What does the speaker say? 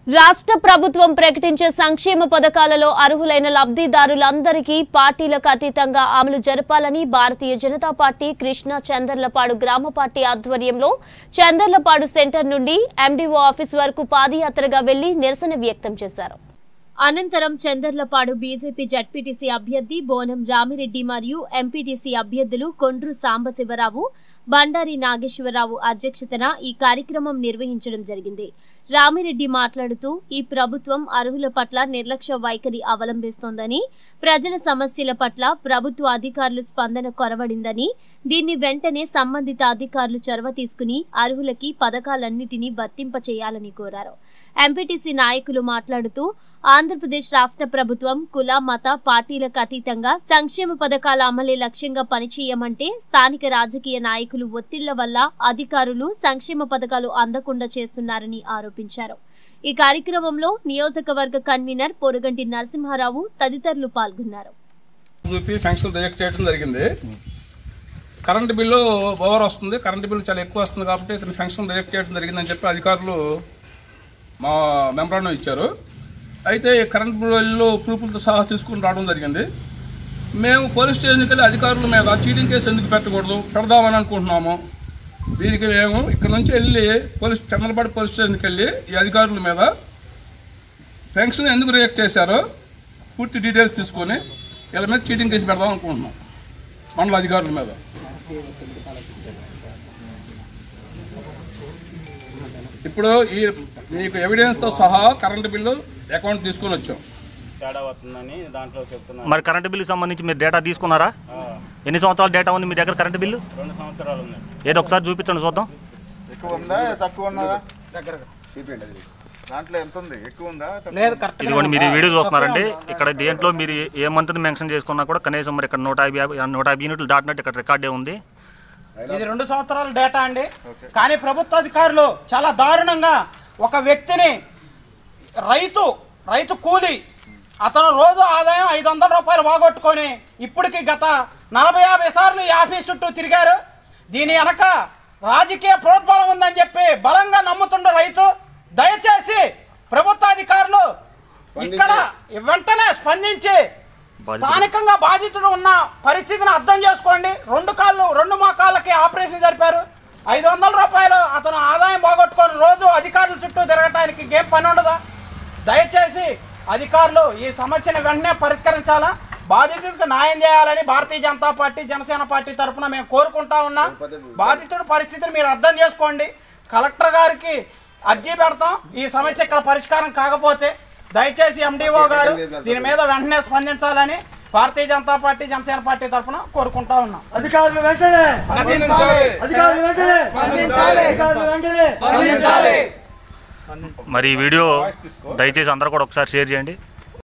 రాష్ట్ర ప్రభుత్వం ప్రకటించే సంక్షేమ పథకాలలో అర్హులైన లబ్ధిదారులందరికీ పార్టీలకు అతీతంగా అమలు జరపాలని భారతీయ జనతా పార్టీ కృష్ణా చందర్లపాడు గ్రామ పార్టీ ఆధ్వర్యంలో చందర్లపాడు సెంటర్ నుండి ఎండీఓ ఆఫీస్ వరకు పాదయాత్రగా వెళ్లి నిరసన వ్యక్తం చేశారు అనంతరం చందర్లపాడు బీజేపీ జడ్పీటీసీ అభ్యర్థి బోనం రామిరెడ్డి మరియు ఎంపీటీసీ అభ్యర్థులు కొండ్రు సాంబశివరావు బండారి నాగేశ్వరరావు అధ్యక్షతన ఈ కార్యక్రమం నిర్వహించడం జరిగింది రామిరెడ్డి మాట్లాడుతూ ఈ ప్రభుత్వం అర్హుల పట్ల నిర్లక్ష్య వైఖరి అవలంబిస్తోందని ప్రజల సమస్యల పట్ల ప్రభుత్వ అధికారులు స్పందన కొరవడిందని దీన్ని వెంటనే సంబంధిత అధికారులు చొరవ తీసుకుని అర్హులకి పథకాలన్నిటినీ వర్తింపచేయాలని కోరారు ఎంపీటీసీ నాయకులు మాట్లాడుతూ ఆంధ్రప్రదేశ్ రాష్ట్ర ప్రభుత్వం కుల మత పార్టీలకు అతీతంగా సంక్షేమ పథకాల అమలే లక్ష్యంగా పనిచేయమంటే స్థానిక రాజకీయ నాయకులు ఒత్తిళ్ల వల్ల అధికారులు సంక్షేమ పథకాలు అందకుండా చేస్తున్నారని ఆరోపించారు ఈ కార్యక్రమంలో నియోజకవర్గ కన్వీనర్ పొరుగంటి నరసింహారావు తదితరులు పాల్గొన్నారు చూపి ఫంక్షన్ రిజెక్ట్ చేయడం జరిగింది కరెంట్ బిల్లు ఓవర్ వస్తుంది కరెంట్ బిల్లు చాలా ఎక్కువ వస్తుంది కాబట్టి ఇతను ఫంక్షన్ రిజెక్ట్ చేయడం జరిగిందని చెప్పి అధికారులు మా మెమరాండం ఇచ్చారు అయితే ఈ కరెంట్ బిల్లు ప్రూఫ్లతో సహా తీసుకుని రావడం జరిగింది మేము పోలీస్ స్టేషన్కి వెళ్ళి అధికారుల మీద చీటింగ్ కేసు ఎందుకు పెట్టకూడదు పెడదామని అనుకుంటున్నాము దీనికి మేము ఇక్కడ నుంచి వెళ్ళి పోలీస్ చంద్రపాటి పోలీస్ స్టేషన్కి వెళ్ళి ఈ అధికారుల మీద పెన్షన్ ఎందుకు రిజెక్ట్ చేశారో పూర్తి డీటెయిల్స్ తీసుకొని వీళ్ళ మీద చీటింగ్ కేసు పెడదాం అనుకుంటున్నాం మండల అధికారుల మీద ఇప్పుడు ఈ మీకు ఎవిడెన్స్తో సహా కరెంటు బిల్లు అకౌంట్ తీసుకొని వచ్చాం తేడా వస్తుందని దాంట్లో చెప్తున్నారు మరి కరెంటు బిల్లు సంబంధించి మీరు డేటా తీసుకున్నారా ఎన్ని సంవత్సరాల డేటా ఉంది మీ దగ్గర కరెంటు బిల్లు రెండు సంవత్సరాలు ఉన్నాయి ఏదో ఒకసారి చూపించండి చూద్దాం ఎక్కువ ఉందా తక్కువ ఉన్నదా చూపించండి అది దాంట్లో ఎంత ఉంది ఎక్కువ ఉందా తక్కువ ఇదిగోండి మీరు ఈ వీడియో చూస్తున్నారండి ఇక్కడ దేంట్లో మీరు ఏ మంత్ మెన్షన్ చేసుకున్నా కూడా కనీసం మరి ఇక్కడ నూట యాభై నూట యాభై యూనిట్లు దాటినట్టు ఇక్కడ రికార్డే ఉంది ఇది రెండు సంవత్సరాల డేటా అండి కానీ ప్రభుత్వ అధికారులు చాలా దారుణంగా ఒక వ్యక్తిని రైతు రైతు కూలి అతను రోజు ఆదాయం ఐదు వందల రూపాయలు పోగొట్టుకొని ఇప్పటికి గత నలభై యాభై సార్లు ఈ ఆఫీస్ చుట్టూ తిరిగారు దీని వెనక రాజకీయ ప్రోద్బలం ఉందని చెప్పి బలంగా నమ్ముతుండ రైతు దయచేసి ప్రభుత్వ అధికారులు ఇక్కడ వెంటనే స్పందించి బాధితుడు. స్థానికంగా బాధితుడు ఉన్న పరిస్థితిని అర్థం చేసుకోండి రెండు కాళ్ళు రెండు మోకాళ్ళకి ఆపరేషన్ జరిపారు ఐదు వందల రూపాయలు అతను ఆదాయం పోగొట్టుకొని రోజు అధికారుల చుట్టూ తిరగటానికి ఇంకేం పని ఉండదా దయచేసి అధికారులు ఈ సమస్యను వెంటనే పరిష్కరించాలా బాధితుడికి న్యాయం చేయాలని భారతీయ జనతా పార్టీ జనసేన పార్టీ తరఫున మేము కోరుకుంటా ఉన్నాం బాధితుడి పరిస్థితిని మీరు అర్థం చేసుకోండి కలెక్టర్ గారికి అర్జీ పెడతాం ఈ సమస్య ఇక్కడ పరిష్కారం కాకపోతే దయచేసి ఎండిఓ గారు దీని మీద వెంటనే స్పందించాలని భారతీయ జనతా పార్టీ జనసేన పార్టీ తరఫున కోరుకుంటా ఉన్నాం అధికారులు వెంటనే అధికారులు వెంటనే అధికారులు వెంటనే మరి ఈ వీడియో దయచేసి అందరూ కూడా ఒకసారి షేర్ చేయండి